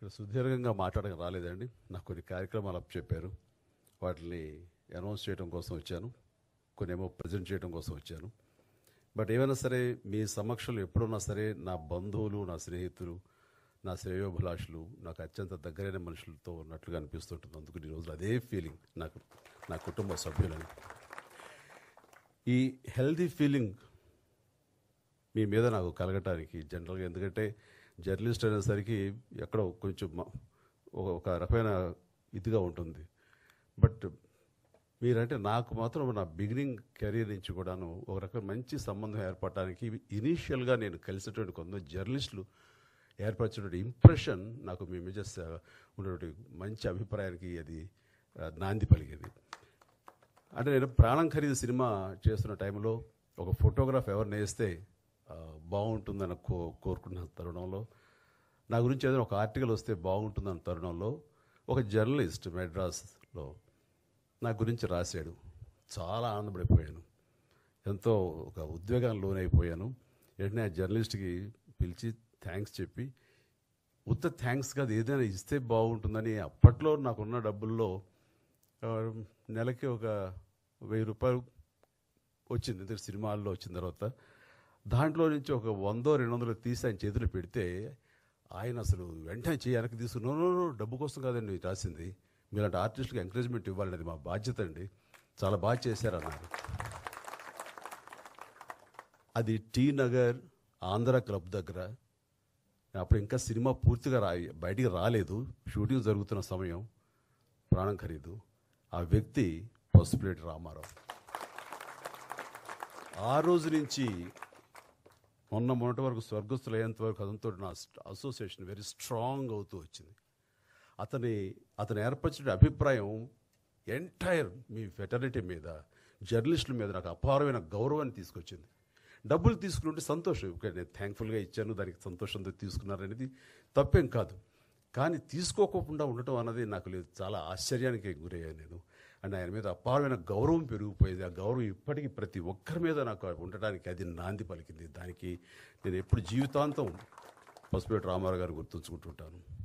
ఇక్కడ సుదీర్ఘంగా మాట్లాడక రాలేదండి నాకు కొన్ని కార్యక్రమాలు అప్ చెప్పారు వాటిని అనౌన్స్ చేయడం కోసం వచ్చాను కొన్ని ఏమో ప్రజెంట్ చేయడం కోసం వచ్చాను బట్ ఏమైనా సరే మీ సమక్షంలో ఎప్పుడున్నా సరే నా బంధువులు నా స్నేహితులు నా శ్రేయోభిలాషులు నాకు అత్యంత దగ్గరైన మనుషులతో ఉన్నట్లుగా అనిపిస్తుంటుంది అందుకు ఈ రోజులు అదే ఫీలింగ్ నాకు నా కుటుంబ సభ్యులని ఈ హెల్దీ ఫీలింగ్ మీ మీద నాకు కలగటానికి జనరల్గా ఎందుకంటే జర్నలిస్ట్ అనేసరికి ఎక్కడో కొంచెం మ- ఒక ఒక రకమైన ఇదిగా ఉంటుంది బట్ మీరంటే నాకు మాత్రం నా బిగినింగ్ కెరీర్ నుంచి కూడాను ఒక రకమైన మంచి సంబంధం ఏర్పడటానికి ఇనీషియల్గా నేను కలిసినటువంటి కొంతమంది జర్నలిస్టులు ఏర్పరిచినటువంటి ఇంప్రెషన్ నాకు మీ మీద స- ఉన్నటువంటి మంచి అభిప్రాయానికి అది ఆ, నాంది పలిగేది అంటే నేను ప్రాణం ఖరీదు సినిమా చేస్తున్న టైంలో ఒక ఫోటోగ్రాఫ్ ఎవరిని వేస్తే ఆ, బాగుంటుందని కో కోరుకున్న తరుణంలో నా గురించి ఏదైనా ఒక ఆర్టికల్ వస్తే బాగుంటుందన్న తరుణంలో ఒక జర్నలిస్ట్ మెడ్రాస్లో నా గురించి రాశాడు చాలా ఆనందపడిపోయాను ఎంతో ఒక ఉద్వేగానికి లోనైపోయాను వెంటనే ఆ జర్నలిస్ట్కి పిలిచి థ్యాంక్స్ చెప్పి ఉత్త థ్యాంక్స్ కాదు ఏదైనా ఇస్తే బాగుంటుందని అప్పట్లో నాకున్న డబ్బుల్లో ఆ, నెలకి ఒక వెయ్యి రూపాయలు వచ్చింది ఎందుకంటే సినిమాల్లో వచ్చిన తర్వాత దాంట్లో నుంచి ఒక వందో రెండు వందలు తీసి ఆయన చేతిలో పెడితే ఆయన అసలు వెంటనే చేయడానికి తీసుకుని "నో, నో నో, డబ్బు కోసం కాదండి మీరు రాసింది మీలాంటి ఆర్టిస్టులకు ఎంకరేజ్మెంట్ ఇవ్వాలండి అది మా బాధ్యత అండి చాలా బాగా చేశారన్నారు అది టీ నగర్ ఆంధ్ర క్లబ్ దగ్గర అప్పుడు ఇంకా సినిమా పూర్తిగా రా బయటికి రాలేదు షూటింగ్ జరుగుతున్న సమయం ప్రాణం ఖరీదు ఆ వ్యక్తి పసుపులేటి రామారావు ఆ రోజు నుంచి మొన్న మొన్నటి వరకు స్వర్గస్థులు అయ్యేంత వరకు అతనితో నా అసోసియేషన్ వెరీ స్ట్రాంగ్ అవుతూ వచ్చింది అతని అతను ఏర్పరిచిన అభిప్రాయం ఎంటైర్ మీ ఫెటర్నిటీ మీద జర్నలిస్టుల మీద నాకు అపారమైన గౌరవాన్ని తీసుకొచ్చింది డబ్బులు తీసుకుంటే సంతోషం ఓకే, నేను థ్యాంక్ఫుల్గా ఇచ్చాను దానికి సంతోషంతో తీసుకున్నారనేది తప్పేం కాదు కానీ తీసుకోకుండా ఉండటం అన్నది నాకు లేదు చాలా ఆశ్చర్యానికి గురయ్యాను నేను అండ్ ఆయన మీద అపారమైన గౌరవం పెరిగిపోయింది ఆ గౌరవం ఇప్పటికీ ప్రతి ఒక్కరి మీద నాకు ఉండటానికి అది నాంది పలికింది దానికి నేను ఎప్పుడు జీవితాంతం పసుపేట రామారావు గారు గుర్తుంచుకుంటుంటాను